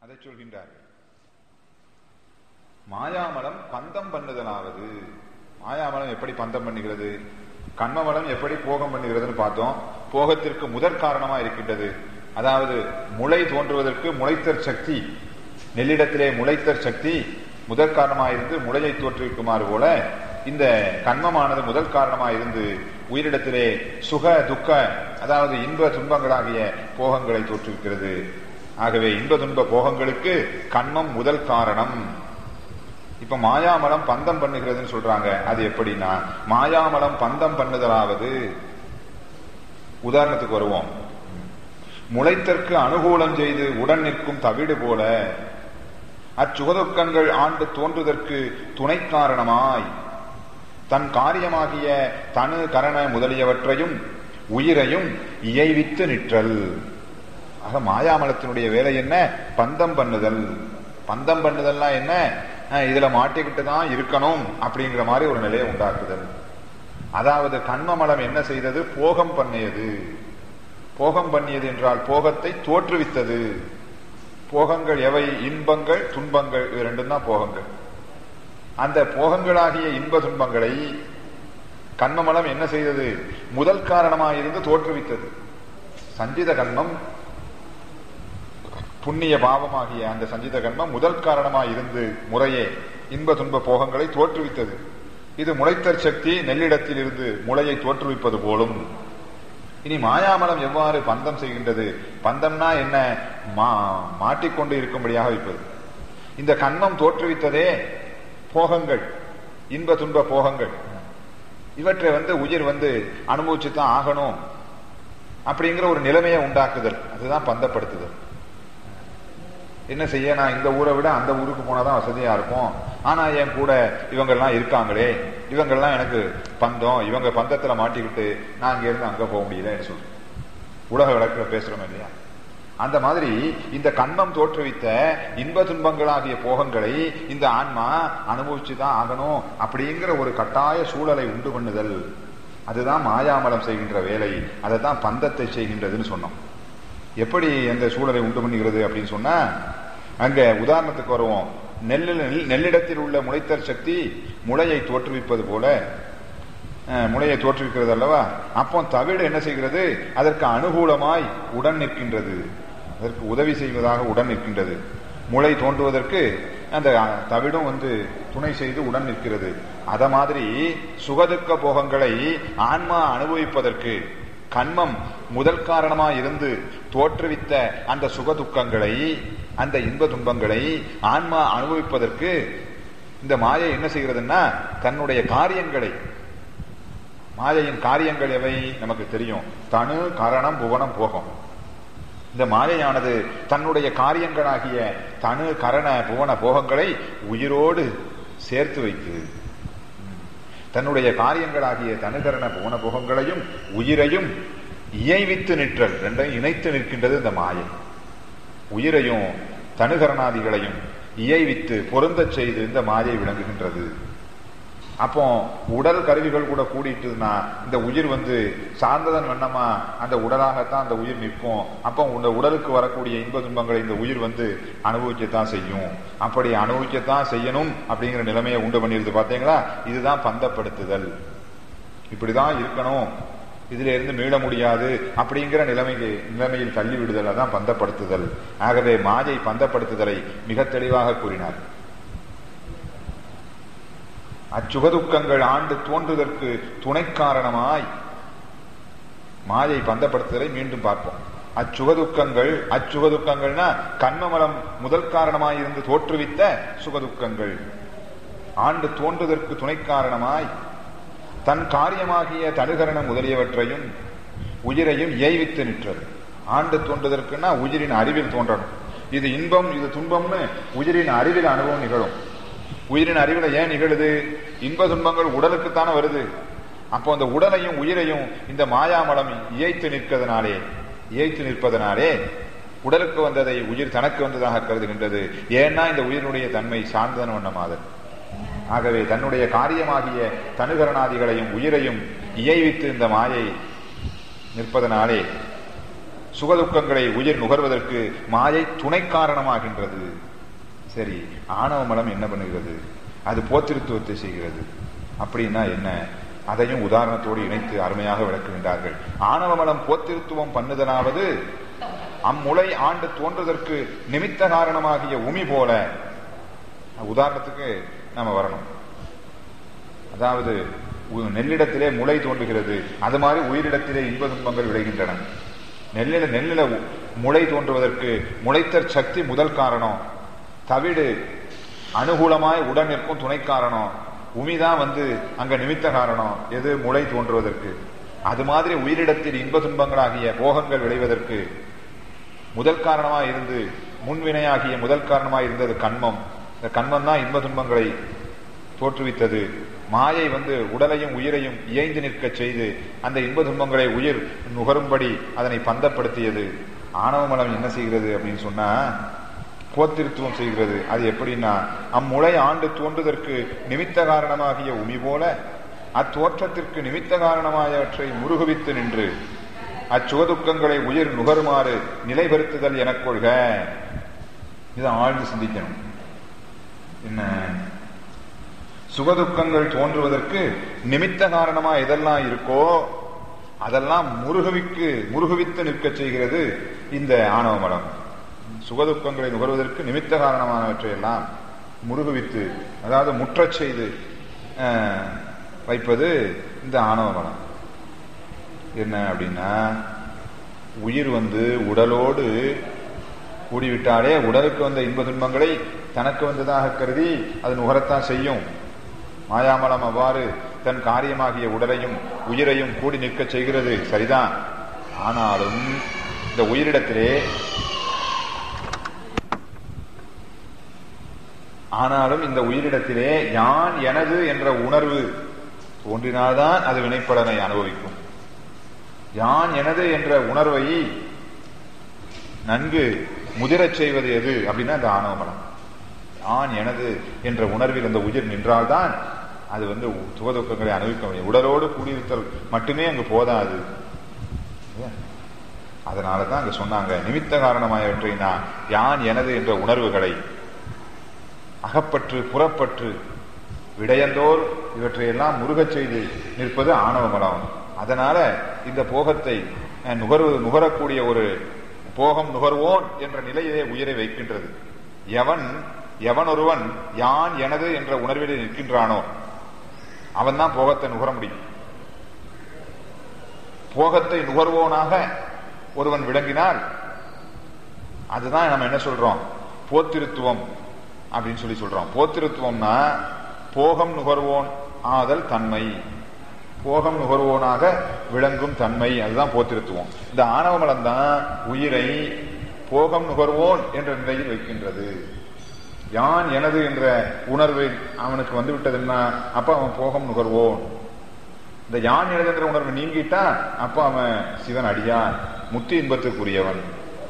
அதை சொல்கின்றார்கள் மாயாமலம் பந்தம் பண்ணுதலாவது மாயாமலம் எப்படி பந்தம் பண்ணுகிறது கண்மமலம் எப்படி போகம் பண்ணுகிறதுன்னு பார்த்தோம் போகத்திற்கு முதற் காரணமா இருக்கின்றது அதாவது முளை தோன்றுவதற்கு முளைத்தற் சக்தி நெல்லிடத்திலே முளைத்தற் சக்தி முதற் காரணமாக இருந்து முளையை தோற்றுவிக்குமாறு போல இந்த கண்மமானது முதல் காரணமாக இருந்து உயிரிடத்திலே சுக துக்க அதாவது இன்ப துன்பங்களாகிய போகங்களை தோற்றுவிக்கிறது ஆகவே இன்ப துன்ப போகங்களுக்கு கண்மம் முதல் காரணம் இப்ப மாயாமலம் பந்தம் பண்ணுகிறதுன்னு சொல்றாங்க அது எப்படின்னா மாயாமலம் பந்தம் பண்ணுதலாவது உதாரணத்துக்கு வருவோம் முளைத்தற்கு அனுகூலம் செய்து உடன் நிற்கும் தவிடு போல அச்சுகதுக்கங்கள் ஆண்டு தோன்றுதற்கு துணை காரணமாய் தன் காரியமாகிய தனு கரண முதலியவற்றையும் உயிரையும் இயைவித்து நிற்றல் ஆக மாயாமலத்தினுடைய வேலை என்ன பந்தம் பண்ணுதல் பந்தம் பண்ணுதல்னா என்ன இதுல மாட்டிக்கிட்டு தான் இருக்கணும் அப்படிங்கிற மாதிரி ஒரு நிலையை உண்டாக்குதல் அதாவது கண்மமலம் என்ன செய்தது போகம் பண்ணியது போகம் பண்ணியது என்றால் போகத்தை தோற்றுவித்தது போகங்கள் எவை இன்பங்கள் துன்பங்கள் இது ரெண்டும் தான் போகங்கள் அந்த போகங்களாகிய இன்ப துன்பங்களை கண்மமலம் என்ன செய்தது முதல் காரணமாக இருந்து தோற்றுவித்தது சஞ்சித கண்மம் புண்ணிய பாவமாகிய அந்த சஞ்சித கண்மம் முதல் காரணமாக இருந்து முறையே இன்ப துன்ப போகங்களை தோற்றுவித்தது இது முளைத்தற் சக்தி நெல்லிடத்தில் இருந்து முளையை தோற்றுவிப்பது போலும் இனி மாயாமலம் எவ்வாறு பந்தம் செய்கின்றது பந்தம்னா என்ன மா மாட்டிக்கொண்டு இருக்கும்படியாக வைப்பது இந்த கண்மம் தோற்றுவித்ததே போகங்கள் இன்ப துன்ப போகங்கள் இவற்றை வந்து உயிர் வந்து அனுபவிச்சு தான் ஆகணும் அப்படிங்கிற ஒரு நிலைமையை உண்டாக்குதல் அதுதான் பந்தப்படுத்துதல் என்ன செய்ய நான் இந்த ஊரை விட அந்த ஊருக்கு போனாதான் வசதியா இருக்கும் ஆனா என் கூட இவங்கெல்லாம் இருக்காங்களே இவங்கெல்லாம் எனக்கு பந்தம் இவங்க பந்தத்துல மாட்டிக்கிட்டு நான் இங்க இருந்து அங்க போக முடியலன்னு சொல்றேன் உலக வழக்கில் பேசுறோம் இல்லையா அந்த மாதிரி இந்த கண்மம் தோற்றுவித்த இன்ப துன்பங்களாகிய போகங்களை இந்த ஆன்மா அனுபவிச்சுதான் ஆகணும் அப்படிங்கிற ஒரு கட்டாய சூழலை உண்டு பண்ணுதல் அதுதான் மாயாமலம் செய்கின்ற வேலை அதை தான் பந்தத்தை செய்கின்றதுன்னு சொன்னோம் எப்படி அந்த சூழலை உண்டு பண்ணுகிறது அப்படின்னு சொன்னா அங்க உதாரணத்துக்கு வருவோம் நெல்லில் நெல்லிடத்தில் உள்ள முளைத்தர் சக்தி முளையை தோற்றுவிப்பது போல முளையை தோற்றுவிக்கிறது அல்லவா அப்போ தவிடு என்ன செய்கிறது அதற்கு அனுகூலமாய் உடன் நிற்கின்றது அதற்கு உதவி செய்வதாக உடன் நிற்கின்றது முளை தோன்றுவதற்கு அந்த தவிடும் வந்து துணை செய்து உடன் நிற்கிறது அத மாதிரி சுகதுக்க போகங்களை ஆன்மா அனுபவிப்பதற்கு கண்மம் முதல் காரணமா இருந்து தோற்றுவித்த அந்த சுக துக்கங்களை அந்த இன்ப துன்பங்களை ஆன்மா அனுபவிப்பதற்கு இந்த மாயை என்ன செய்கிறதுன்னா தன்னுடைய காரியங்களை மாயையின் காரியங்கள் எவை நமக்கு தெரியும் தனு கரணம் புவனம் போகம் இந்த மாயையானது தன்னுடைய காரியங்களாகிய தனு கரண புவன போகங்களை உயிரோடு சேர்த்து வைக்குது தன்னுடைய காரியங்களாகிய தனுகரண புவன போகங்களையும் உயிரையும் இயைவித்து நிற்றல் ரெண்டையும் இணைத்து நிற்கின்றது இந்த மாயை உயிரையும் தனுகரணாதிகளையும் இயைவித்து பொருந்தச் செய்து இந்த மாயை விளங்குகின்றது அப்போ உடல் கருவிகள் கூட கூடிட்டுனா இந்த உயிர் வந்து சார்ந்ததன் வண்ணமா அந்த உடலாகத்தான் அந்த உயிர் நிற்கும் அப்போ இந்த உடலுக்கு வரக்கூடிய இன்ப துன்பங்களை இந்த உயிர் வந்து அனுபவிக்கத்தான் செய்யும் அப்படி அனுபவிக்கத்தான் செய்யணும் அப்படிங்கிற நிலைமையை உண்டு பண்ணிருது பாத்தீங்களா இதுதான் பந்தப்படுத்துதல் இப்படிதான் இருக்கணும் இதுல இருந்து மீள முடியாது அப்படிங்கிற நிலைமைக்கு நிலைமையில் தள்ளி விடுதல் தான் பந்தப்படுத்துதல் ஆகவே மாயை பந்தப்படுத்துதலை மிக தெளிவாக கூறினார் அச்சுகதுக்கங்கள் ஆண்டு தோன்றுவதற்கு துணை காரணமாய் மாயை பந்தப்படுத்துதலை மீண்டும் பார்ப்போம் அச்சுகதுக்கங்கள் அச்சுகதுக்கங்கள்னா கண்மமலம் முதல் காரணமாய் இருந்து தோற்றுவித்த சுகதுக்கங்கள் ஆண்டு தோன்றுவதற்கு துணை காரணமாய் தன் காரியமாகிய தனுகரணம் முதலியவற்றையும் உயிரையும் ஏய்வித்து நிற்றது ஆண்டு தோன்றுவதற்குன்னா உயிரின் அறிவில் தோன்றணும் இது இன்பம் இது துன்பம்னு உயிரின் அறிவில் அனுபவம் நிகழும் உயிரின் அறிவில் ஏன் நிகழுது இன்ப துன்பங்கள் உடலுக்குத்தானே வருது அப்போ அந்த உடலையும் உயிரையும் இந்த மாயாமலம் இயைத்து நிற்கிறதுனாலே இயைத்து நிற்பதனாலே உடலுக்கு வந்ததை உயிர் தனக்கு வந்ததாக கருதுகின்றது ஏன்னா இந்த உயிரினுடைய தன்மை சார்ந்ததன் வண்ணமாதல் ஆகவே தன்னுடைய காரியமாகிய தனுகரணாதிகளையும் உயிரையும் இயைவித்து இந்த மாயை நிற்பதனாலே சுகதுக்கங்களை உயிர் நுகர்வதற்கு மாயை துணை காரணமாகின்றது சரி ஆணவ மலம் என்ன பண்ணுகிறது அது போத்திருத்துவத்தை செய்கிறது அப்படின்னா என்ன அதையும் உதாரணத்தோடு இணைத்து அருமையாக விளக்குகின்றார்கள் ஆணவ மலம் போத்திருத்துவம் பண்ணுதலாவது அம்முளை ஆண்டு தோன்றுவதற்கு நிமித்த காரணமாகிய உமி போல உதாரணத்துக்கு நம்ம வரணும் அதாவது உ- நெல்லிடத்திலே முளை தோன்றுகிறது அது மாதிரி உயிரிடத்திலே இன்ப துன்பங்கள் விளைகின்றன நெல்லில நெல்லில உ- முளை தோன்றுவதற்கு முளைத்தற் சக்தி முதல் காரணம் தவிடு அனுகூலமாய் உடன் நிற்கும் துணை காரணம் உமிதான் வந்து அங்க நிமித்த காரணம் எது முளை தோன்றுவதற்கு அது மாதிரி உயிரிடத்தில் இன்ப துன்பங்களாகிய போகங்கள் விளைவதற்கு முதல் காரணமா இருந்து முன்வினையாகிய முதல் காரணமா இருந்தது கண்மம் இந்த கண்மம் தான் இன்ப துன்பங்களை தோற்றுவித்தது மாயை வந்து உடலையும் உயிரையும் இயைந்து நிற்கச் செய்து அந்த இன்ப துன்பங்களை உயிர் நுகரும்படி அதனை பந்தப்படுத்தியது ஆணவ மலம் என்ன செய்கிறது அப்படின்னு சொன்னா போத்திருத்துவம் செய்கிறது அது எப்படின்னா அம்முளை ஆண்டு தோன்றுவதற்கு நிமித்த காரணமாகிய உமி போல அத்தோற்றத்திற்கு நிமித்த காரணமாயவற்றை முருகுவித்து நின்று அச்சுவதுக்கங்களை உயிர் நுகருமாறு நிலைபெறுத்துதல் எனக் கொள்க இதை ஆழ்ந்து சிந்திக்கணும் என்ன சுகதுக்கங்கள் தோன்றுவதற்கு நிமித்த காரணமா எதெல்லாம் இருக்கோ அதெல்லாம் முருகவிக்கு முருகுவித்து நிற்கச் செய்கிறது இந்த ஆணவ மலம் சுகதுக்கங்களை நுகர்வதற்கு நிமித்த காரணமானவற்றை எல்லாம் முருகுவித்து அதாவது முற்றச் செய்து அஹ், வைப்பது இந்த ஆணவ மலம் என்ன அப்படின்னா உயிர் வந்து உடலோடு கூடிவிட்டாலே உடலுக்கு வந்த இன்ப துன்பங்களை தனக்கு வந்ததாக கருதி அது நுகரத்தான் செய்யும் மாயாமலம் அவ்வாறு தன் காரியமாகிய உடலையும் உயிரையும் கூடி நிற்கச் செய்கிறது சரிதான் ஆனாலும் இந்த உயிரிடத்திலே ஆனாலும் இந்த உயிரிடத்திலே யான் எனது என்ற உணர்வு தோன்றினால்தான் அது வினைப்பலனை அனுபவிக்கும் யான் எனது என்ற உணர்வை நன்கு முதிரச் செய்வது எது அப்படின்னா இந்த ஆணவ மனம் யான் எனது என்ற உணர்வில் அந்த உயிர் நின்றால்தான் அது வந்து சுகதுக்கங்களை அனுபவிக்க முடியும் உடலோடு கூடியிருத்தல் மட்டுமே அங்கு போதாது அதனால தான் அங்க சொன்னாங்க நிமித்த காரணமாயவற்றை நான் யான் எனது என்ற உணர்வுகளை அகப்பற்று புறப்பற்று விடயந்தோர் இவற்றையெல்லாம் முருகச் செய்து நிற்பது ஆணவ மலம் அதனால இந்த போகத்தை அஹ், நுகர்வு நுகரக்கூடிய ஒரு போகம் நுகர்வோன் என்ற நிலையிலே உயிரை வைக்கின்றது எவன் எவன் ஒருவன் யான் எனது என்ற உணர்விலே நிற்கின்றானோ அவன் தான் போகத்தை நுகர முடியும் போகத்தை நுகர்வோனாக ஒருவன் விளங்கினால் அதுதான் நம்ம என்ன சொல்றோம் போத்திருத்துவம் அப்படின்னு சொல்லி சொல்றோம் போத்திருத்துவம்னா போகம் நுகர்வோன் ஆதல் தன்மை போகம் நுகர்வோனாக விளங்கும் தன்மை அதுதான் போத்திருத்துவம் இந்த ஆணவமலம் தான் உயிரை போகம் நுகர்வோன் என்ற நிலையில் வைக்கின்றது யான் எனது என்ற உணர்வு அவனுக்கு வந்து விட்டதுன்னா அப்ப அவன் போகம் நுகர்வோன் இந்த யான் எனது என்ற உணர்வு நீங்கிட்டா அப்ப அவன் சிவன் அடியான் முத்தி இன்பத்துக்குரியவன்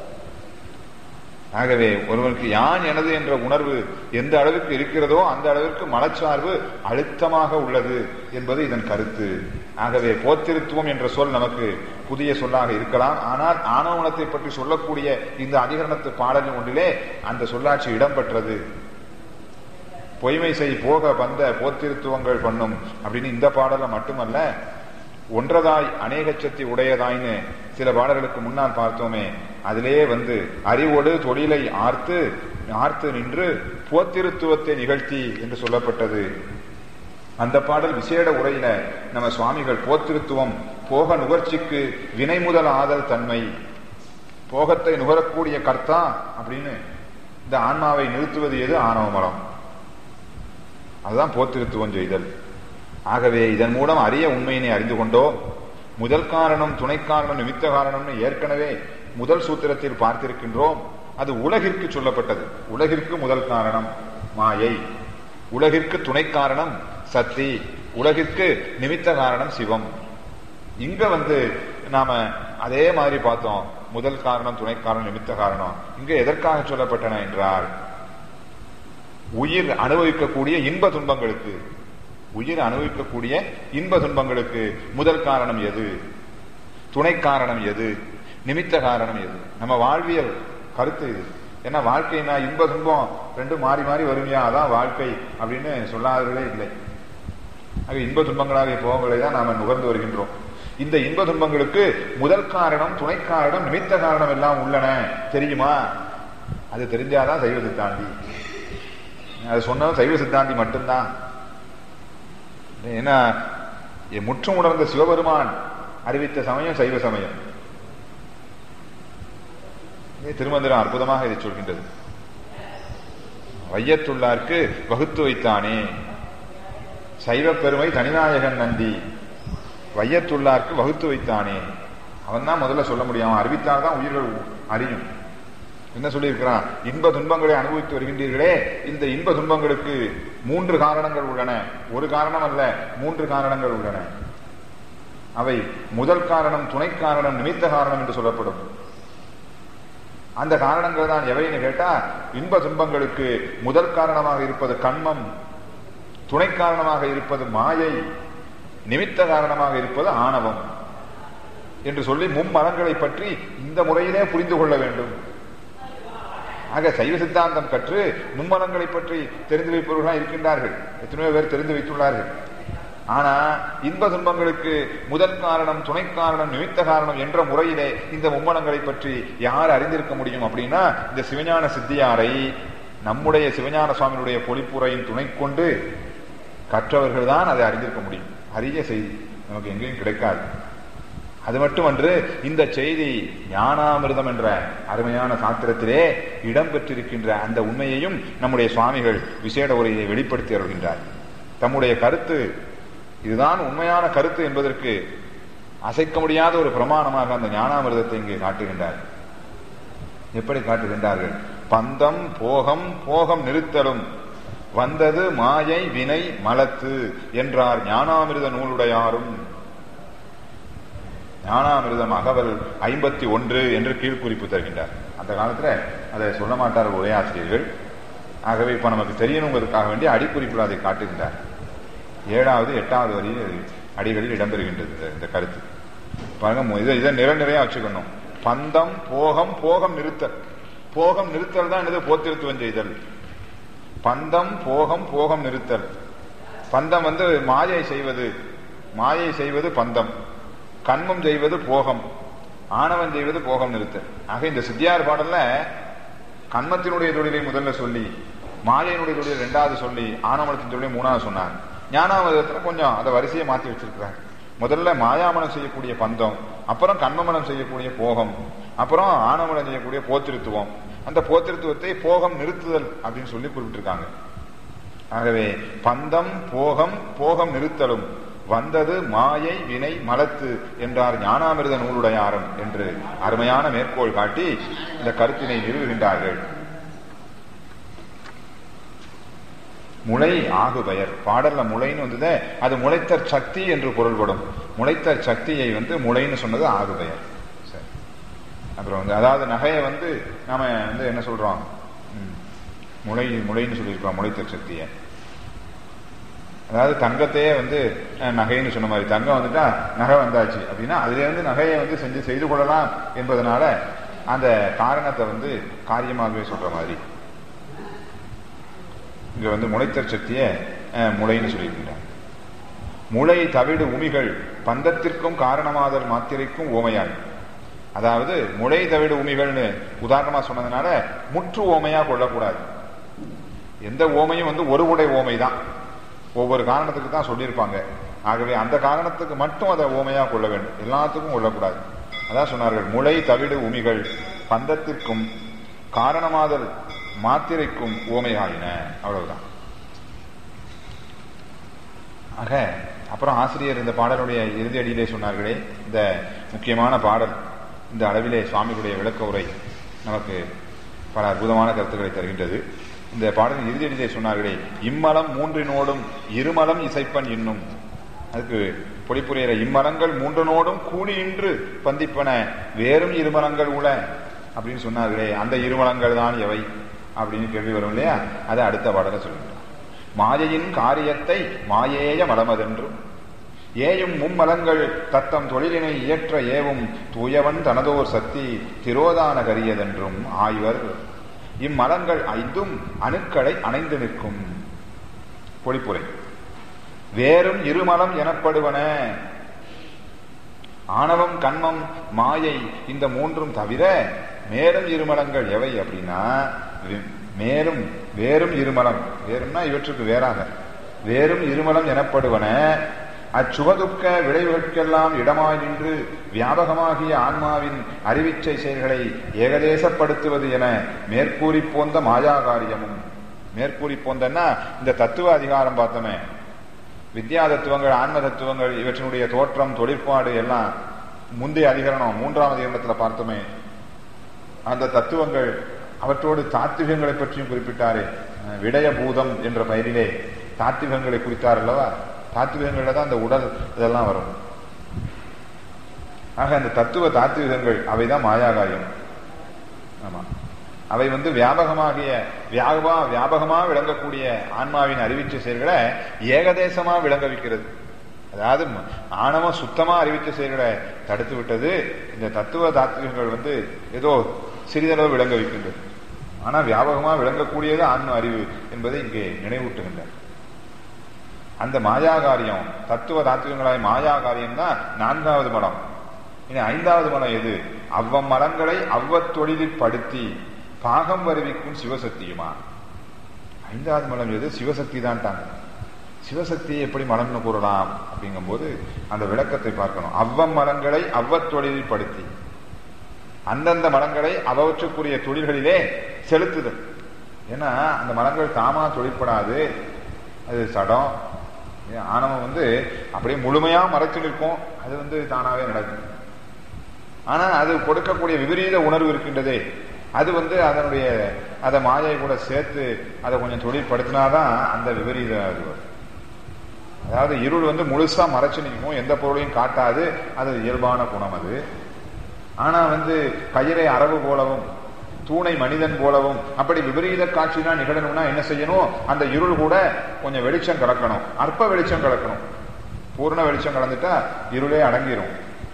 ஆகவே ஒருவனுக்கு யான் எனது என்ற உணர்வு எந்த அளவுக்கு இருக்கிறதோ அந்த அளவிற்கு மனச்சார்பு அழுத்தமாக உள்ளது என்பது இதன் கருத்து ஆகவே போத்திருத்துவம் என்ற சொல் நமக்கு புதிய சொல்லாக இருக்கலாம் ஆனால் ஆணவனத்தை பற்றி சொல்லக்கூடிய இந்த அதிகரணத்து பாடல் ஒன்றிலே அந்த சொல்லாட்சி இடம்பெற்றது பொய்மை செய் போக வந்த போத்திருத்துவங்கள் பண்ணும் அப்படின்னு இந்த பாடல மட்டுமல்ல ஒன்றதாய் அநேகச்சத்தை உடையதாய்ன்னு சில பாடல்களுக்கு முன்னால் பார்த்தோமே அதிலே வந்து அறிவோடு தொழிலை ஆர்த்து ஆர்த்து நின்று போத்திருத்துவத்தை நிகழ்த்தி என்று சொல்லப்பட்டது அந்த பாடல் விசேட உரையில நம்ம சுவாமிகள் போத்திருத்துவம் போக நுகர்ச்சிக்கு வினை முதல் ஆதல் தன்மை போகத்தை நுகரக்கூடிய கர்த்தா அப்படின்னு இந்த ஆன்மாவை நிறுத்துவது எது ஆணவ மலம் அதுதான் போத்திருத்துவம் செய்தல் ஆகவே இதன் மூலம் அரிய உண்மையினை அறிந்து கொண்டோம் முதல் காரணம் துணை காரணம் நிமித்த காரணம்னு ஏற்கனவே முதல் சூத்திரத்தில் பார்த்திருக்கின்றோம் அது உலகிற்கு சொல்லப்பட்டது உலகிற்கு முதல் காரணம் மாயை உலகிற்கு துணை காரணம் சக்தி உலகிற்கு நிமித்த காரணம் சிவம் இங்க வந்து நாம அதே மாதிரி பார்த்தோம் முதல் காரணம் துணை காரணம் நிமித்த காரணம் இங்க எதற்காக சொல்லப்பட்டன என்றால் உயிர் அனுபவிக்கக்கூடிய இன்ப துன்பங்களுக்கு உயிர் அனுபவிக்கக்கூடிய இன்ப துன்பங்களுக்கு முதல் காரணம் எது துணை காரணம் எது நிமித்த காரணம் எது நம்ம வாழ்வியல் கருத்து இது ஏன்னா வாழ்க்கைனா இன்ப துன்பம் ரெண்டும் மாறி மாறி வருமையா அதான் வாழ்க்கை அப்படின்னு சொல்லாதவர்களே இல்லை ஆக இன்ப துன்பங்களாகிய போகங்களை தான் நாம நுகர்ந்து வருகின்றோம் இந்த இன்ப துன்பங்களுக்கு முதல் காரணம் துணை காரணம் நிமித்த காரணம் எல்லாம் உள்ளன தெரியுமா அது தெரிஞ்சாதான் சைவ சித்தாந்தி அது சொன்னது சைவ சித்தாந்தி மட்டும்தான் ஏன்னா முற்றும் உணர்ந்த சிவபெருமான் அறிவித்த சமயம் சைவ சமயம் திருமந்திரம் அற்புதமாக இதை சொல்கின்றது வையத்துள்ளார்க்கு வகுத்து வைத்தானே சைவ பெருமை தனிநாயகன் நந்தி வையத்துள்ளார்க்கு வகுத்து வைத்தானே அவன் தான் முதல்ல சொல்ல முடியும் அறிவித்தால்தான் உயிர்கள் அறியும் என்ன சொல்லியிருக்கிறான் இன்ப துன்பங்களை அனுபவித்து வருகின்றீர்களே இந்த இன்ப துன்பங்களுக்கு மூன்று காரணங்கள் உள்ளன ஒரு காரணம் அல்ல மூன்று காரணங்கள் உள்ளன அவை முதல் காரணம் துணை காரணம் நிமித்த காரணம் என்று சொல்லப்படும் அந்த காரணங்கள் தான் எவைன்னு கேட்டா இன்ப துன்பங்களுக்கு முதல் காரணமாக இருப்பது கண்மம் துணை காரணமாக இருப்பது மாயை நிமித்த காரணமாக இருப்பது ஆணவம் என்று சொல்லி மும்மலங்களை பற்றி இந்த முறையிலே புரிந்து கொள்ள வேண்டும் ஆக சைவ சித்தாந்தம் கற்று மும்மலங்களை பற்றி தெரிந்து வைப்பவர்களாக இருக்கின்றார்கள் எத்தனையோ பேர் தெரிந்து வைத்துள்ளார்கள் ஆனா இன்ப துன்பங்களுக்கு முதல் காரணம் துணை காரணம் நிமித்த காரணம் என்ற முறையிலே இந்த மும்மலங்களை பற்றி யார் அறிந்திருக்க முடியும் அப்படின்னா இந்த சிவஞான சித்தியாரை நம்முடைய சிவஞான சுவாமியுடைய பொழிப்புரையின் துணை கொண்டு கற்றவர்கள் தான் அதை அறிந்திருக்க முடியும் அரிய செய்தி நமக்கு எங்கேயும் கிடைக்காது அது மட்டுமன்று இந்த செய்தி ஞானாமிர்தம் என்ற அருமையான சாத்திரத்திலே இடம்பெற்றிருக்கின்ற அந்த உண்மையையும் நம்முடைய சுவாமிகள் விசேட உரையை வெளிப்படுத்தி வருகின்றார் தம்முடைய கருத்து இதுதான் உண்மையான கருத்து என்பதற்கு அசைக்க முடியாத ஒரு பிரமாணமாக அந்த ஞானாமிர்தத்தை இங்கே காட்டுகின்றார் எப்படி காட்டுகின்றார்கள் பந்தம் போகம் போகம் நிறுத்தலும் வந்தது மாயை வினை மலத்து என்றார் ஞானாமிர்த நூலுடையாரும் ஞானாமிர்தம் அகவல் ஐம்பத்தி ஒன்று என்று கீழ்குறிப்பு தருகின்றார் அந்த காலத்துல அதை சொல்ல மாட்டார்கள் உரையாசிரியர்கள் ஆகவே இப்ப நமக்கு தெரியணுங்கிறதுக்காக வேண்டி அடிக்குறிப்பில் அதை காட்டுகின்றார் ஏழாவது எட்டாவது வரியில் அடிகளில் இடம்பெறுகின்றது இந்த கருத்து பாருங்க இதை இதை நிற நிறைய வச்சுக்கணும் பந்தம் போகம் போகம் நிறுத்தல் போகம் நிறுத்தல் தான் என்னது போத்திருத்துவம் செய்தல் பந்தம் போகம் போகம் நிறுத்தல் பந்தம் வந்து மாயை செய்வது மாயை செய்வது பந்தம் கண்மம் செய்வது போகம் ஆணவம் செய்வது போகம் நிறுத்தல் ஆக இந்த சித்தியார் பாடல்ல கண்மத்தினுடைய தொழிலை முதல்ல சொல்லி மாயையினுடைய தொழிலை ரெண்டாவது சொல்லி ஆணவத்தின் தொழிலை மூணாவது சொன்னார் ஞானாவதத்துல கொஞ்சம் அதை வரிசையை மாற்றி வச்சிருக்கிறார் முதல்ல மாயாமலம் செய்யக்கூடிய பந்தம் அப்புறம் கண்மமலம் செய்யக்கூடிய போகம் அப்புறம் ஆணவமலம் செய்யக்கூடிய போத்திருத்துவம் அந்த போத்திருத்துவத்தை போகம் நிறுத்துதல் அப்படின்னு சொல்லி குறிப்பிட்டிருக்காங்க ஆகவே பந்தம் போகம் போகம் நிறுத்தலும் வந்தது மாயை வினை மலத்து என்றார் ஞானாமிர்த நூலுடையாரம் என்று அருமையான மேற்கோள் காட்டி இந்த கருத்தினை நிறுவுகின்றார்கள் முளை ஆகு பெயர் பாடல்ல முளைன்னு வந்தது அது முளைத்தற் சக்தி என்று பொருள்படும் முளைத்தற் சக்தியை வந்து முளைன்னு சொன்னது ஆகு பெயர் சரி அப்புறம் வந்து அதாவது நகையை வந்து நாம வந்து என்ன சொல்றோம் முளை முளைன்னு சொல்லியிருக்கோம் முளைத்தற் சக்தியை அதாவது தங்கத்தையே வந்து நகைன்னு சொன்ன மாதிரி தங்கம் வந்துட்டா நகை வந்தாச்சு அப்படின்னா அதுல இருந்து நகையை வந்து செஞ்சு செய்து கொள்ளலாம் என்பதனால அந்த காரணத்தை வந்து காரியமாகவே சொல்ற மாதிரி இங்க வந்து முளைத்தற் சக்திய முளைன்னு சொல்லியிருக்கின்றார் முளை தவிடு உமிகள் பந்தத்திற்கும் காரணமாதல் மாத்திரைக்கும் ஓமையாள் அதாவது முளை தவிடு உமிகள்னு உதாரணமா சொன்னதுனால முற்று ஓமையா கொள்ளக்கூடாது எந்த ஓமையும் வந்து ஒரு உடை ஓமை தான் ஒவ்வொரு காரணத்துக்கு தான் சொல்லியிருப்பாங்க ஆகவே அந்த காரணத்துக்கு மட்டும் அதை ஓமையா கொள்ள வேண்டும் எல்லாத்துக்கும் கொள்ளக்கூடாது அதான் சொன்னார்கள் முளை தவிடு உமிகள் பந்தத்திற்கும் காரணமாதல் மாத்திரைக்கும் ஓமையாயின அவ்வளவுதான் ஆக அப்புறம் ஆசிரியர் இந்த பாடலுடைய இறுதி அடியிலே சொன்னார்களே இந்த முக்கியமான பாடல் இந்த அளவிலே சுவாமிகளுடைய விளக்க உரை நமக்கு பல அற்புதமான கருத்துக்களை தருகின்றது இந்த பாடலின் இறுதி அடியிலே சொன்னார்களே இம்மலம் மூன்றினோடும் இருமலம் இசைப்பன் இன்னும் அதுக்கு பொடிப்புரையிற இம்மலங்கள் மூன்றனோடும் கூடியின்று பந்திப்பன வேறும் இருமலங்கள் உள அப்படின்னு சொன்னார்களே அந்த இருமலங்கள் தான் எவை அப்படின்னு கேள்வி வரும் இல்லையா அதை அடுத்த பாடல சொல்லுகிறார் மாயையின் காரியத்தை மாயேய மலமதென்றும் ஏயும் மும்மலங்கள் தத்தம் தொழிலினை இயற்ற ஏவும் தூயவன் தனதோர் சக்தி திரோதான கரியதென்றும் ஆய்வர் இம்மலங்கள் ஐந்தும் அணுக்களை அணைந்து நிற்கும் பொழிப்புரை வேறும் இருமலம் எனப்படுவன ஆணவம் கண்மம் மாயை இந்த மூன்றும் தவிர மேலும் இருமலங்கள் எவை அப்படின்னா மேலும் வேறும் இருமலம் வேறும்னா இவற்றுக்கு வேறாக வேறும் இருமலம் எனப்படுவன அச்சுவதுக்க விளைவுகளுக்கெல்லாம் இடமாய் நின்று வியாபகமாகிய ஆன்மாவின் அறிவிச்சை செயல்களை ஏகதேசப்படுத்துவது என மேற்கூறி போந்த மாயா காரியமும் மேற்கூறி போந்தன்னா இந்த தத்துவ அதிகாரம் பார்த்தோமே வித்யா தத்துவங்கள் ஆன்ம தத்துவங்கள் இவற்றினுடைய தோற்றம் தொழிற்பாடு எல்லாம் முந்தைய அதிகரணம் மூன்றாம் அதிகரணத்துல பார்த்தோமே அந்த தத்துவங்கள் அவற்றோடு தாத்விகங்களை பற்றியும் குறிப்பிட்டாரே விடய பூதம் என்ற பெயரிலே தாத்விகங்களை குறித்தார் அல்லவா தாத்விகங்கள்ல தான் அந்த உடல் இதெல்லாம் வரும் ஆக அந்த தத்துவ தாத்விகங்கள் அவைதான் மாயாகாரியம் ஆமா அவை வந்து வியாபகமாகிய வியாபகமா வியாபகமா விளங்கக்கூடிய ஆன்மாவின் அறிவிச்ச செயல்களை ஏகதேசமா விளங்க வைக்கிறது அதாவது ஆணவம் சுத்தமா அறிவிச்ச செயல்களை தடுத்து விட்டது இந்த தத்துவ தாத்விகங்கள் வந்து ஏதோ சிறிதளவு விளங்க வைக்கின்றது ஆனா வியாபகமா விளங்கக்கூடியது ஆன்ம அறிவு என்பதை இங்கே நினைவூட்டுகின்றார் அந்த மாயாகாரியம் தத்துவ தாத்விகங்களாய் மாயாகாரியம் தான் நான்காவது மலம் இனி ஐந்தாவது மலம் எது அவ்வம் மலங்களை அவ்வத் தொழிலில் படுத்தி பாகம் வருவிக்கும் சிவசக்தியுமா ஐந்தாவது மலம் எது சிவசக்தி தான் சிவசக்தியை எப்படி மலம்னு கூறலாம் அப்படிங்கும்போது அந்த விளக்கத்தை பார்க்கணும் அவ்வம் மலங்களை அவ்வத் தொழிலில் படுத்தி அந்தந்த மலங்களை அவற்றுக்குரிய தொழில்களிலே செலுத்துதல் ஏன்னா அந்த மலங்கள் தாமா தொழிற்படாது அது சடம் ஆணவம் வந்து அப்படியே முழுமையா மறைச்சு நிற்கும் அது வந்து தானாவே நடக்கும் ஆனா அது கொடுக்கக்கூடிய விபரீத உணர்வு இருக்கின்றதே அது வந்து அதனுடைய அதை மாயை கூட சேர்த்து அதை கொஞ்சம் தொழிற்படுத்தினாதான் அந்த விபரீத அது வரும் அதாவது இருள் வந்து முழுசா மறைச்சு நிற்கும் எந்த பொருளையும் காட்டாது அது இயல்பான குணம் அது ஆனா வந்து கயிறை அரவு போலவும் தூணை மனிதன் போலவும் அப்படி விபரீத காட்சினா நிகழணும்னா என்ன செய்யணும் அந்த இருள் கூட கொஞ்சம் வெளிச்சம் கலக்கணும் அற்ப வெளிச்சம் கலக்கணும் பூர்ண வெளிச்சம் கலந்துட்டா இருளே அடங்கிரும்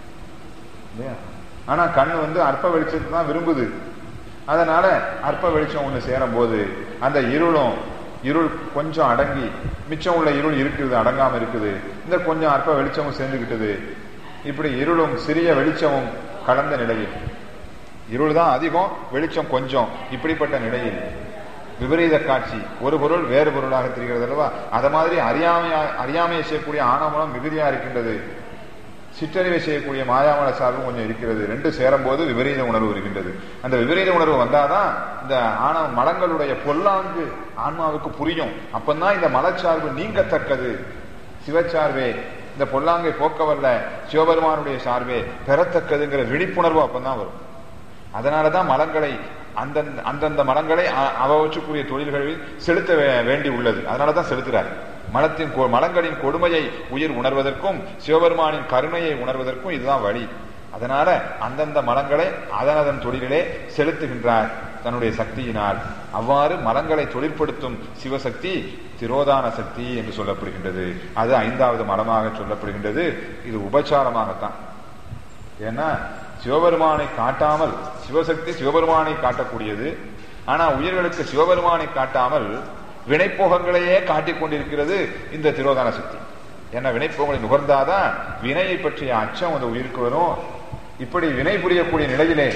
இல்லையா ஆனா கண் வந்து அற்ப வெளிச்சத்தை தான் விரும்புது அதனால அற்ப வெளிச்சம் ஒண்ணு சேரும் போது அந்த இருளும் இருள் கொஞ்சம் அடங்கி மிச்சம் உள்ள இருள் இருக்குது அடங்காம இருக்குது இந்த கொஞ்சம் அற்ப வெளிச்சமும் சேர்ந்துகிட்டது இப்படி இருளும் சிறிய வெளிச்சமும் கலந்த நிலையில் இருள் தான் அதிகம் வெளிச்சம் கொஞ்சம் இப்படிப்பட்ட நிலையில் விபரீத காட்சி ஒரு பொருள் வேறு பொருளாக தெரிகிறது அல்லவா அத மாதிரி அறியாமையா அறியாமையை செய்யக்கூடிய ஆணவமலம் மிகுதியா இருக்கின்றது சிற்றறிவை செய்யக்கூடிய மாயாமல சார்பும் கொஞ்சம் இருக்கிறது ரெண்டு சேரும் போது விபரீத உணர்வு இருக்கின்றது அந்த விபரீத உணர்வு வந்தாதான் இந்த ஆணவ மலங்களுடைய பொல்லாங்கு ஆன்மாவுக்கு புரியும் அப்பந்தான் இந்த மலச்சார்பு நீங்கத்தக்கது சிவச்சார்பே இந்த பொல்லாங்கை போக்கவல்ல சிவபெருமானுடைய சார்பே பெறத்தக்கதுங்கிற விழிப்புணர்வு அப்பந்தான் வரும் அதனாலதான் மலங்களை அந்தந்த அந்தந்த மலங்களை அவற்றுக்குரிய தொழில்களில் செலுத்த வேண்டி உள்ளது அதனாலதான் செலுத்துறாரு மலத்தின் மலங்களின் கொடுமையை உயிர் உணர்வதற்கும் சிவபெருமானின் கருணையை உணர்வதற்கும் இதுதான் வழி அதனால அந்தந்த மலங்களை அதன் அதன் தொழிலே செலுத்துகின்றார் தன்னுடைய சக்தியினால் அவ்வாறு மலங்களை தொழிற்படுத்தும் சிவசக்தி திரோதான சக்தி என்று சொல்லப்படுகின்றது அது ஐந்தாவது மலமாக சொல்லப்படுகின்றது இது உபச்சாரமாகத்தான் ஏன்னா சிவபெருமானை காட்டாமல் சிவசக்தி சிவபெருமானை காட்டக்கூடியது ஆனா உயிர்களுக்கு சிவபெருமானை காட்டாமல் வினைப்போகங்களையே காட்டிக் கொண்டிருக்கிறது இந்த திரோதான சக்தி ஏன்னா வினைப்போகங்களை நுகர்ந்தாதான் வினையை பற்றிய அச்சம் அந்த உயிருக்கு வரும் இப்படி வினை புரியக்கூடிய நிலையிலே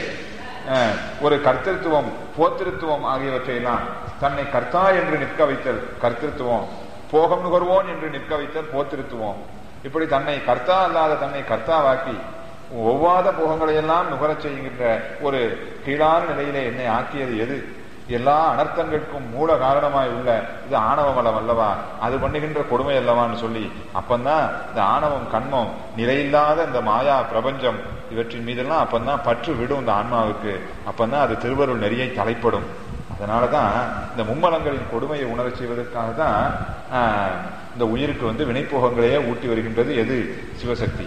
ஒரு கர்த்தத்துவம் போத்திருத்துவம் ஆகியவற்றையெல்லாம் தன்னை கர்த்தா என்று நிற்க வைத்தல் கர்த்தத்துவம் போகம் நுகர்வோன் என்று நிற்க வைத்தல் போத்திருத்துவம் இப்படி தன்னை கர்த்தா அல்லாத தன்னை கர்த்தாவாக்கி ஒவ்வாத போகங்களை எல்லாம் நுகரச் செய்கின்ற ஒரு கீழான நிலையிலே என்னை ஆக்கியது எது எல்லா அனர்த்தங்களுக்கும் மூல காரணமாய் உள்ள இது ஆணவ மலம் அல்லவா அது பண்ணுகின்ற கொடுமை அல்லவான்னு சொல்லி அப்பந்தான் இந்த ஆணவம் கண்மம் நிலையில்லாத இந்த மாயா பிரபஞ்சம் இவற்றின் மீதெல்லாம் அப்பந்தான் பற்று விடும் இந்த ஆன்மாவுக்கு அப்பந்தான் அது திருவருள் நெறியை தலைப்படும் அதனாலதான் இந்த மும்மலங்களின் கொடுமையை உணரச் செய்வதற்காக தான் இந்த உயிருக்கு வந்து வினைப்போகங்களையே ஊட்டி வருகின்றது எது சிவசக்தி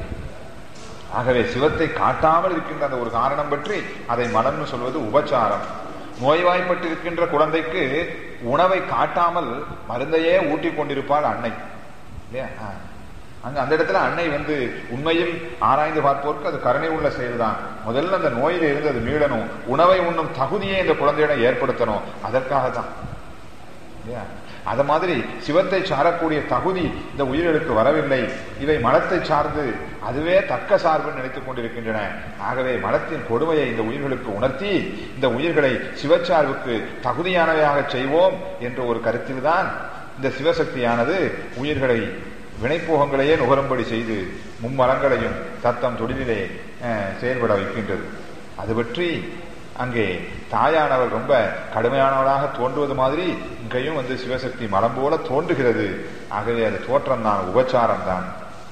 ஆகவே சிவத்தை காட்டாமல் இருக்கின்ற அந்த ஒரு காரணம் பற்றி அதை மலம்னு சொல்வது உபச்சாரம் நோய்வாய்ப்பட்டு இருக்கின்ற குழந்தைக்கு உணவை காட்டாமல் மருந்தையே ஊட்டி கொண்டிருப்பாள் அன்னை இல்லையா அங்க அந்த இடத்துல அன்னை வந்து உண்மையில் ஆராய்ந்து பார்ப்போருக்கு அது கருணை உள்ள செயல்தான் முதல்ல அந்த நோயில இருந்து அது மீளணும் உணவை உண்ணும் தகுதியை இந்த குழந்தையிடம் ஏற்படுத்தணும் அதற்காக தான் இல்லையா அத மாதிரி சிவத்தை சாரக்கூடிய தகுதி இந்த உயிர்களுக்கு வரவில்லை இவை மலத்தை சார்ந்து அதுவே தக்க சார்பு நினைத்துக் கொண்டிருக்கின்றன ஆகவே மலத்தின் கொடுமையை இந்த உயிர்களுக்கு உணர்த்தி இந்த உயிர்களை சிவச்சார்புக்கு தகுதியானவையாக செய்வோம் என்ற ஒரு கருத்தில்தான் இந்த சிவசக்தியானது உயிர்களை வினைப்போகங்களையே நுகரும்படி செய்து மும்மரங்களையும் தத்தம் தொழிலிலே அஹ், செயல்பட வைக்கின்றது அது பற்றி அங்கே தாயானவர் ரொம்ப கடுமையானவளாக தோன்றுவது மாதிரி இங்கேயும் வந்து சிவசக்தி மலம் போல தோன்றுகிறது ஆகவே அது தோற்றம் தான் உபச்சாரம் தான்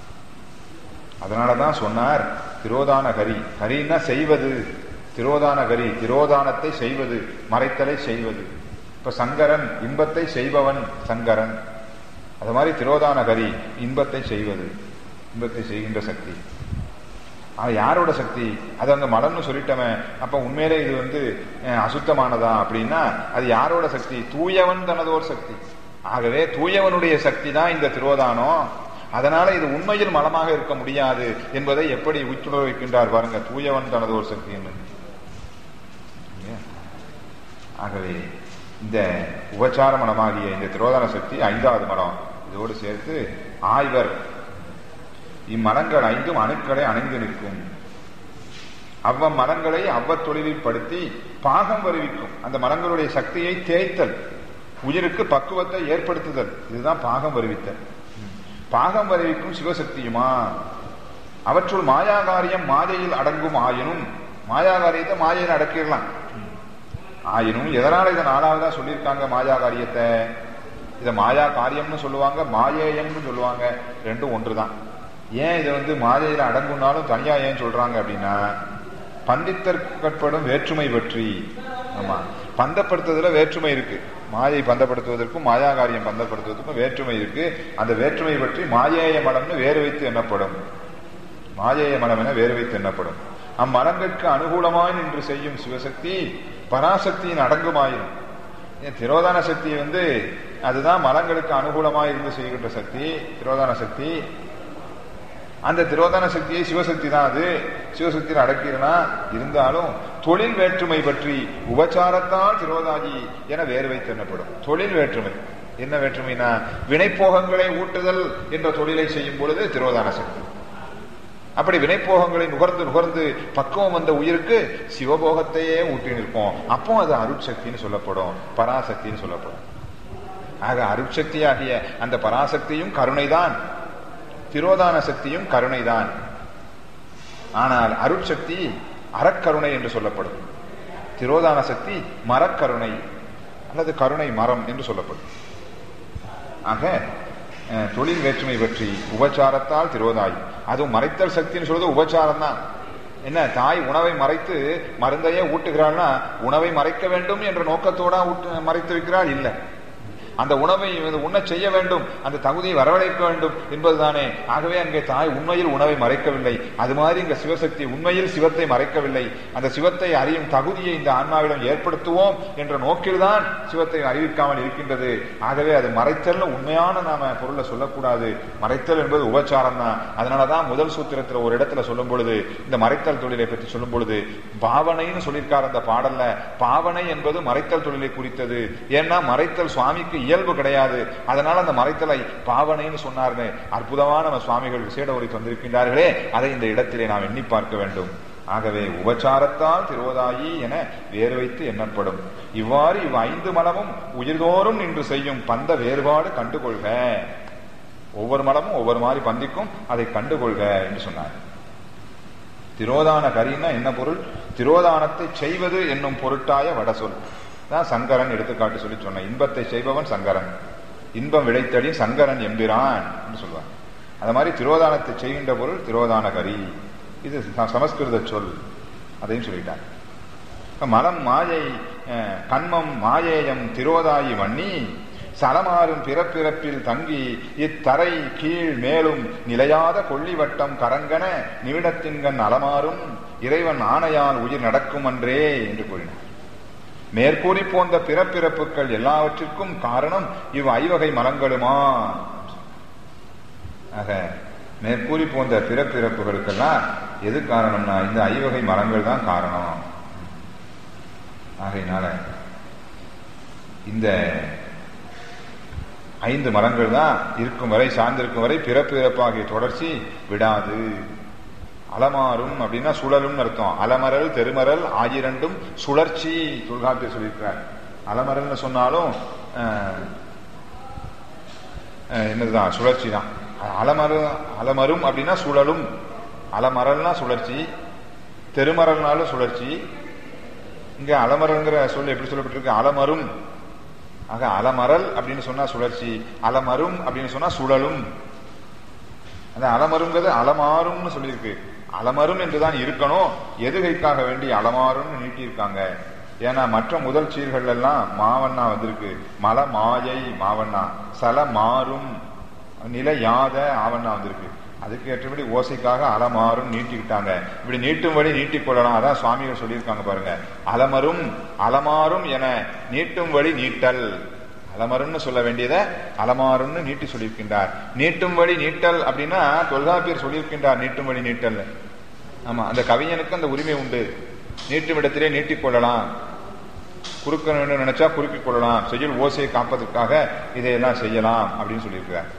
அதனாலதான் சொன்னார் திரோதான கரி கரின்னா செய்வது திரோதான கரி திரோதானத்தை செய்வது மறைத்தலை செய்வது இப்ப சங்கரன் இன்பத்தை செய்பவன் சங்கரன் அது மாதிரி திரோதான கரி இன்பத்தை செய்வது இன்பத்தை செய்கின்ற சக்தி ஆனா யாரோட சக்தி அது அங்க மலம்னு சொல்லிட்டமே அப்ப உண்மையிலே இது வந்து அஹ், அசுத்தமானதா அப்படின்னா அது யாரோட சக்தி தூயவன் தனதோர் சக்தி ஆகவே தூயவனுடைய சக்தி தான் இந்த திரோதானம் அதனால இது உண்மையில் மலமாக இருக்க முடியாது என்பதை எப்படி உற்றுணர வைக்கின்றார் பாருங்க தூயவன் தனதோர் சக்தி என்று இல்லையா? ஆகவே இந்த உபச்சார மனமாகிய இந்த திரோதான சக்தி ஐந்தாவது மனம் இதோடு சேர்த்து ஆய்வர் இம்மலங்கள் ஐந்தும் அணுக்களை அணைந்து நிற்கும் அவ்வ மலங்களை அவ்வ தொழிலில் படுத்தி பாகம் வருவிக்கும் அந்த மலங்களுடைய சக்தியை தேய்த்தல் உயிருக்கு பக்குவத்தை ஏற்படுத்துதல் இதுதான் பாகம் வருவித்தல் பாகம் வருவிக்கும் சிவசக்தியுமா அவற்றுள் மாயாகாரியம் மாயையில் அடங்கும் ஆயினும் மாயாகாரியத்தை மாயையில் அடக்கிடலாம் ஆயினும் எதனால இதை நாலாவதா சொல்லியிருக்காங்க மாயா காரியத்தை இதை மாயா காரியம்னு சொல்லுவாங்க மாயேயம்னு சொல்லுவாங்க ரெண்டும் ஒன்றுதான் ஏன் இதை வந்து மாயையில அடங்குனாலும் தனியா ஏன் சொல்றாங்க அப்படின்னா பண்டித்தற்கட்படும் வேற்றுமை பற்றி ஆமா பந்தப்படுத்துறதுல வேற்றுமை இருக்கு மாயை பந்தப்படுத்துவதற்கும் மாயா காரியம் பந்தப்படுத்துவதற்கும் வேற்றுமை இருக்கு அந்த வேற்றுமை பற்றி மாயேய மலம்னு வேறு வைத்து எண்ணப்படும் மாயேய மனம் என வேறு வைத்து எண்ணப்படும் அம்மலங்களுக்கு அனுகூலமாய் நின்று செய்யும் சிவசக்தி பராசக்தியின் அடங்குமாயிரும் ஏன் திரோதான சக்தி வந்து அதுதான் மலங்களுக்கு அனுகூலமாய் இருந்து செய்கின்ற சக்தி திரோதான சக்தி அந்த திரோதான சக்தியை சிவசக்தி தான் அது சிவசக்தியில் அடக்கிறனா இருந்தாலும் தொழில் வேற்றுமை பற்றி உபச்சாரத்தால் திரோதாகி என வேறு வைத்து எண்ணப்படும் தொழில் வேற்றுமை என்ன வேற்றுமைனா வினைப்போகங்களை ஊட்டுதல் என்ற தொழிலை செய்யும் பொழுது திரோதான சக்தி அப்படி வினைப்போகங்களை நுகர்ந்து நுகர்ந்து பக்குவம் வந்த உயிருக்கு சிவபோகத்தையே ஊட்டி நிற்போம் அப்போ அது அருட்சக்தின்னு சொல்லப்படும் பராசக்தின்னு சொல்லப்படும் ஆக அருட்சக்தியாகிய அந்த பராசக்தியும் கருணைதான் திரோதான சக்தியும் கருணைதான் ஆனால் அருட்சக்தி அறக்கருணை என்று சொல்லப்படும் திரோதான சக்தி மரக்கருணை அல்லது கருணை மரம் என்று சொல்லப்படும் ஆக அஹ், தொழில் வேற்றுமை பற்றி உபச்சாரத்தால் திரோதாய் அதுவும் மறைத்தல் சக்தின்னு சொல்றது உபச்சாரம் தான் என்ன தாய் உணவை மறைத்து மருந்தையே ஊட்டுகிறாள்னா உணவை மறைக்க வேண்டும் என்ற நோக்கத்தோட ஊட்டு- மறைத்து வைக்கிறாள் இல்லை அந்த உணவை இது உண்ணச் செய்ய வேண்டும் அந்த தகுதியை வரவழைக்க வேண்டும் என்பதுதானே ஆகவே அங்கே தாய் உண்மையில் உணவை மறைக்கவில்லை அது மாதிரி இங்க சிவசக்தி உண்மையில் சிவத்தை மறைக்கவில்லை அந்த சிவத்தை அறியும் தகுதியை இந்த ஆன்மாவிடம் ஏற்படுத்துவோம் என்ற நோக்கில்தான் சிவத்தை அறிவிக்காமல் இருக்கின்றது ஆகவே அது மறைத்தல் உண்மையான நாம பொருளை சொல்லக்கூடாது மறைத்தல் என்பது உபச்சாரம் தான் அதனாலதான் முதல் சூத்திரத்துல ஒரு இடத்துல சொல்லும் பொழுது இந்த மறைத்தல் தொழிலை பற்றி சொல்லும் பொழுது பாவனைன்னு சொல்லியிருக்கார் அந்த பாடல்ல பாவனை என்பது மறைத்தல் தொழிலை குறித்தது ஏன்னா மறைத்தல் சுவாமிக்கு இயல்பு கிடையாது அதனால அந்த மறைத்தலை பாவனைன்னு சொன்னார்னு அற்புதமான நம்ம சுவாமிகள் விசேட உரை தந்திருக்கின்றார்களே அதை இந்த இடத்திலே நாம் எண்ணி பார்க்க வேண்டும் ஆகவே உபச்சாரத்தால் திருவதாயி என வேறு வைத்து எண்ணப்படும் இவ்வாறு இவ் ஐந்து மலமும் உயிர்தோறும் நின்று செய்யும் பந்த வேறுபாடு கண்டுகொள்க ஒவ்வொரு மலமும் ஒவ்வொரு மாதிரி பந்திக்கும் அதை கண்டுகொள்க என்று சொன்னார் திரோதான கரின்னா என்ன பொருள் திரோதானத்தை செய்வது என்னும் பொருட்டாய வடசொல் தான் சங்கரன் எடுத்துக்காட்டு சொல்லி சொன்ன இன்பத்தை செய்பவன் சங்கரன் இன்பம் விளைத்தடி சங்கரன் எம்பிரான் என்று சொல்வாங்க அது மாதிரி திரோதானத்தை செய்கின்ற பொருள் திரோதான கரி இது ச- சமஸ்கிருத சொல் அதையும் சொல்லிட்டாங்க இப்ப மலம் மாயை அஹ், கண்மம் மாயேயம் திரோதாயி மன்னி சலமாறும் பிறப்பிறப்பில் தங்கி இத்தரை கீழ் மேலும் நிலையாத கொள்ளிவட்டம் கரங்கன நிமிடத்தின்கண் அலமாறும் இறைவன் ஆணையால் உயிர் நடக்கும் அன்றே என்று கூறினார் மேற்கூறி போன்ற பிறப்பிறப்புகள் எல்லாவற்றிற்கும் காரணம் இவ் ஐவகை மலங்களுமா ஆக மேற்கூறி போன்ற பிறப்பிறப்புகளுக்கெல்லாம் எது காரணம்னா இந்த ஐவகை மரங்கள் தான் காரணம் ஆகையினால இந்த ஐந்து மரங்கள் தான் இருக்கும் வரை சார்ந்திருக்கும் வரை பிறப்பு இறப்பாகிய தொடர்ச்சி விடாது அலமாறும் அப்படின்னா சுழலும் அர்த்தம் அலமரல் தெருமரல் ஆயிரண்டும் சுழற்சி தொல்காப்பியர் சொல்லியிருக்கிறார் அலமரல்னு சொன்னாலும் அஹ், அஹ், என்னதுதான் சுழற்சி தான் அலமரு அலமரும் அப்படின்னா சுழலும் அலமரல்னா சுழற்சி தெருமரல்னாலும் சுழற்சி இங்க அலமரங்கிற சொல் எப்படி சொல்லப்பட்டிருக்கு அலமரும் ஆக அலமரல் அப்படின்னு சொன்னா சுழற்சி அலமரும் அப்படின்னு சொன்னா சுழலும் அந்த அலமருங்கிறது அலமாறும்னு சொல்லியிருக்கு அலமரும் என்றுதான் இருக்கணும் எதுகைக்காக வேண்டி அலமாறும்னு நீட்டியிருக்காங்க ஏன்னா மற்ற முதல் சீர்கள் எல்லாம் மாவண்ணா வந்திருக்கு மல மாயை மாவண்ணா சல மாறும் நில யாத ஆவண்ணா வந்திருக்கு அதுக்கு ஏற்றபடி ஓசைக்காக அலமாறும் நீட்டிக்கிட்டாங்க இப்படி நீட்டும்படி நீட்டிக் கொள்ளலாம் அதான் சுவாமிகள் சொல்லியிருக்காங்க பாருங்க அலமரும் அலமாறும் என நீட்டும் வழி நீட்டல் அலமரும்னு சொல்ல வேண்டியதை அலமாறும்னு நீட்டி சொல்லியிருக்கின்றார் நீட்டும் வழி நீட்டல் அப்படின்னா தொல்காப்பியர் சொல்லியிருக்கின்றார் நீட்டும் வழி நீட்டல் ஆமா அந்த கவிஞனுக்கு அந்த உரிமை உண்டு நீட்டும் இடத்திலே நீட்டிக் கொள்ளலாம் குறுக்க வேண்டும் நினைச்சா குறுக்கிக் கொள்ளலாம் செய்யுள் ஓசையை காப்பதற்காக இதையெல்லாம் செய்யலாம் அப்படின்னு சொல்லியிருக்கிறார்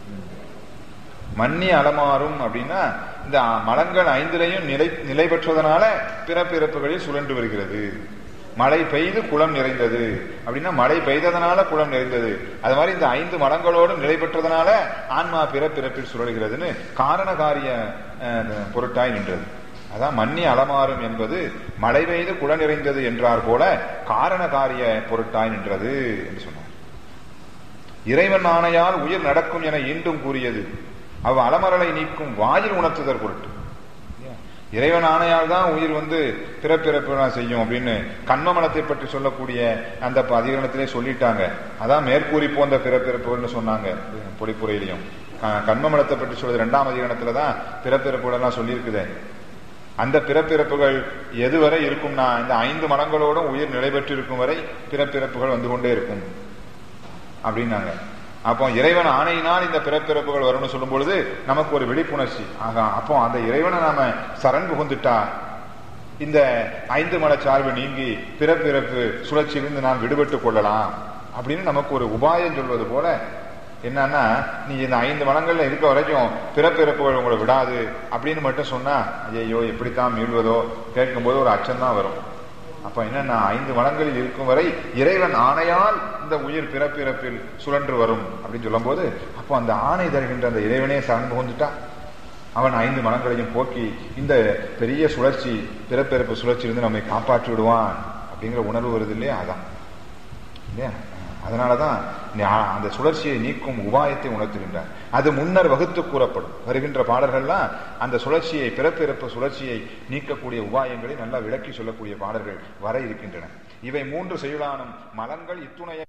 மன்னி அலமாறும் அப்படின்னா இந்த மலங்கள் ஐந்திலையும் நிலை நிலை பெற்றதனால பிறப்பிறப்புகளில் சுழன்று வருகிறது மழை பெய்து குளம் நிறைந்தது அப்படின்னா மழை பெய்ததனால குளம் நிறைந்தது அது மாதிரி இந்த ஐந்து மலங்களோடும் நிலை பெற்றதனால ஆன்மா பிறப்பிறப்பில் சுழல்கிறதுன்னு காரண காரிய அஹ், பொருட்டாய் நின்றது அதான் மன்னி அலமாறும் என்பது மழை பெய்து குள நிறைந்தது என்றார் போல காரண காரிய பொருட்டாய் நின்றது என்று சொன்னார் இறைவன் ஆணையால் உயிர் நடக்கும் என ஈண்டும் கூறியது அவ் அலமரலை நீக்கும் வாயில் உணர்த்துதற் பொருட்டு இறைவன் ஆணையால் தான் உயிர் வந்து பிறப்பிறப்புலாம் செய்யும் அப்படின்னு கண்மமலத்தை பற்றி சொல்லக்கூடிய அந்த ப- அதிகரணத்திலே சொல்லிட்டாங்க அதான் மேற்கூறி போன்ற பிறப்பிறப்புகள்னு சொன்னாங்க பொடிப்புரையிலையும் க- கண்மமலத்தை பற்றி சொல்றது ரெண்டாம் அதிகரணத்துல தான் பிறப்பிறப்புகளெல்லாம் சொல்லியிருக்குதே அந்த பிறப்பிறப்புகள் எதுவரை இருக்கும்னா இந்த ஐந்து மனங்களோடும் உயிர் நிலை பெற்று இருக்கும் வரை பிறப்பிறப்புகள் வந்து கொண்டே இருக்கும் அப்படின்னாங்க அப்போ இறைவன் ஆணையினால் இந்த பிறப்பிறப்புகள் வரும்னு சொல்லும் பொழுது நமக்கு ஒரு விழிப்புணர்ச்சி ஆக அப்போ அந்த இறைவனை நாம சரண் புகுந்துட்டா இந்த ஐந்து மல சார்பு நீங்கி பிறப்பிறப்பு சுழற்சியிலிருந்து நாம் விடுபட்டு கொள்ளலாம் அப்படின்னு நமக்கு ஒரு உபாயம் சொல்வது போல என்னன்னா நீ இந்த ஐந்து மலங்கள்ல இருக்க வரைக்கும் பிறப்பிறப்புகள் உங்களை விடாது அப்படின்னு மட்டும் சொன்னா ஐயோ எப்படித்தான் மீள்வதோ கேட்கும்போது ஒரு அச்சம் தான் வரும் அப்ப என்னன்னா ஐந்து மலங்களில் இருக்கும் வரை இறைவன் ஆணையால் இந்த உயிர் பிறப்பிறப்பில் சுழன்று வரும் அப்படின்னு சொல்லும்போது அப்போ அந்த ஆணை தருகின்ற அந்த இறைவனே சரண் புகுந்துட்டா அவன் ஐந்து மனங்களையும் போக்கி இந்த பெரிய சுழற்சி பிறப்பிறப்பு சுழற்சியிலிருந்து நம்மை காப்பாற்றி விடுவான் அப்படிங்கிற உணர்வு வருது இல்லையா அதான் இல்லையா அதனாலதான் ஞா- அந்த சுழற்சியை நீக்கும் உபாயத்தை உணர்த்துகின்றார் அது முன்னர் வகுத்து கூறப்படும் வருகின்ற பாடல்கள்லாம் அந்த சுழற்சியை பிறப்பிறப்பு சுழற்சியை நீக்கக்கூடிய உபாயங்களை நல்லா விளக்கி சொல்லக்கூடிய பாடல்கள் வர இருக்கின்றன இவை மூன்று செயலானும் மலங்கள் இத்துணைய